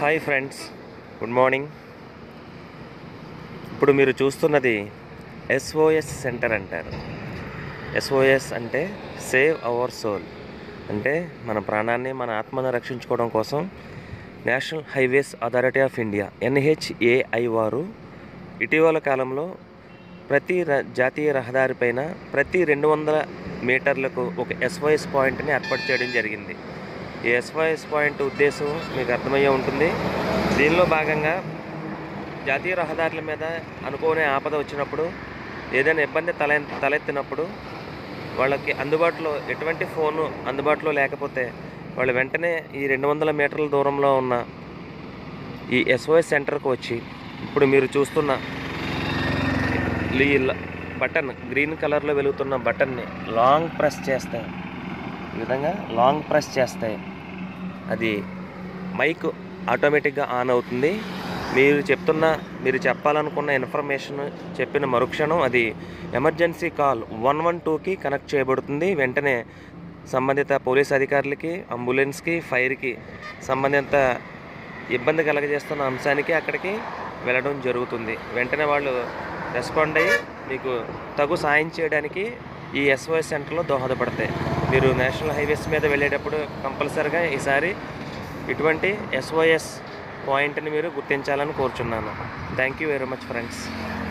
hi friends good morning ఇప్పుడు మీరు చూస్తున్నది ఎస్ఓఎస్ సెంటర్ అంటారు ఎస్ఓఎస్ అంటే సేవ్ అవర్ సోల్ అంటే మన ప్రాణాన్ని మన ఆత్మను రక్షించుకోవడం కోసం national highways authority of India NHAI వారు ఇటీవల కాలంలో ప్రతి ర- జాతీయ రహదారిపైన ప్రతి రెండు వందల మీటర్లకు ఒక ఎస్ఓఎస్ పాయింట్ని ఏర్పాటు చేయడం జరిగింది ఈ ఎస్ఓఎస్ పాయింట్ ఉద్దేశం మీకు అర్థమయ్యే ఉంటుంది దీనిలో భాగంగా జాతీయ రహదారుల మీద అనుకోని ఆపద వచ్చినప్పుడు ఏదైనా ఇబ్బంది తల తలెత్తినప్పుడు వాళ్ళకి అందుబాటులో ఎటువంటి ఫోను అందుబాటులో లేకపోతే వాళ్ళు వెంటనే ఈ రెండు వందల మీటర్ల దూరంలో ఉన్న ఈ ఎస్ఓఎస్ సెంటర్కి వచ్చి ఇప్పుడు మీరు చూస్తున్న ఈ ల- బటన్ గ్రీన్ కలర్లో వెలుగుతున్న బటన్ని లాంగ్ ప్రెస్ చేస్తే ఈ విధంగా లాంగ్ ప్రెస్ చేస్తే అది మైక్ ఆటోమేటిక్గా ఆన్ అవుతుంది మీరు చెప్తున్న మీరు చెప్పాలనుకున్న ఇన్ఫర్మేషన్ చెప్పిన మరుక్షణం అది ఎమర్జెన్సీ కాల్ వన్ వన్ టూకి కనెక్ట్ చేయబడుతుంది వెంటనే సంబంధిత పోలీస్ అధికారులకి అంబులెన్స్కి ఫైర్కి సంబంధిత ఇబ్బంది కలగజేస్తున్న అంశానికి అక్కడికి వెళ్ళడం జరుగుతుంది వెంటనే వాళ్ళు రెస్పాండ్ అయ్యి మీకు తగు సాయం చేయడానికి ఈ ఎస్ఓఎస్ సెంటర్లో దోహదపడతాయి మీరు నేషనల్ హైవేస్ మీద వెళ్ళేటప్పుడు కంపల్సరిగా ఈసారి ఇటువంటి ఎస్ఓఎస్ పాయింట్ని మీరు గుర్తించాలని కోరుచున్నాను thank you very much friends